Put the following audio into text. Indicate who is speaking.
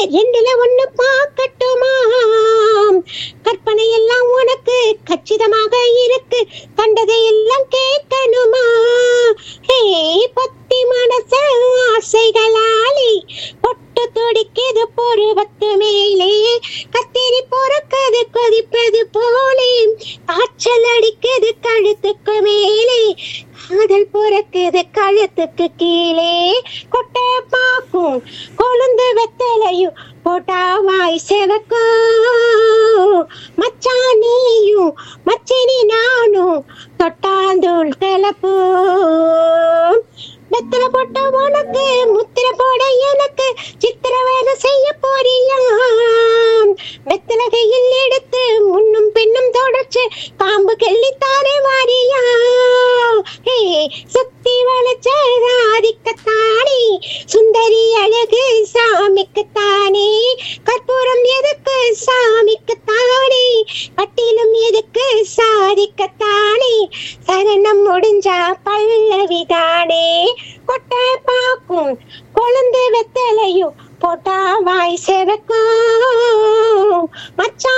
Speaker 1: ரெண்டுல ஒண்ணு பார்க்கட்டுமா கற்பனை எல்லாம் உனக்கு கச்சிதமாக இருக்கு கண்டதை எல்லாம் கேட்கணுமா ஹே பத்தி மனச ஆசைகளாலே பொட்டு துடிக்குது பொருவத்து மேலே கத்திரி பொறக்குது கொதிப்பது போலே காய்ச்சல் அடிக்குது கழுத்துக்கு மேலே காதல் பொறக்குது கழுத்துக்கு கீழே கொட்டை பாக்கும் கொழுந்து வெத்தலையும் போட்டா வாய் செவக்கும் மச்சான் நீயும் மச்சினி நானும் தொட்டாந்தூள் கலப்போம் வெத்தலை போட்ட உனக்கு முத்திர போட எனக்கு சித்திர வேலை செய்ய போறியாம் வெத்தலகையில் எடுத்து முன்னும் பின்னும் தொடச்சு காம்பு கெள்ளித்தானே வாரியா ஹே சுத்தி வளைச்ச ராதிக்கத்தானே சுந்தரி அழகு சாமிக்குத்தானே கற்பூரம் எதுக்கு சாமிக்குத்தானே கட்டிலும் எதுக்கு சாதிக்கத்தானே சரணம் முடிஞ்சா பல்லவிதானே கொட்டை பாக்கும் கொழுந்து வெத்தலையும் போட்டா வாய் செவக்கும் மச்சான்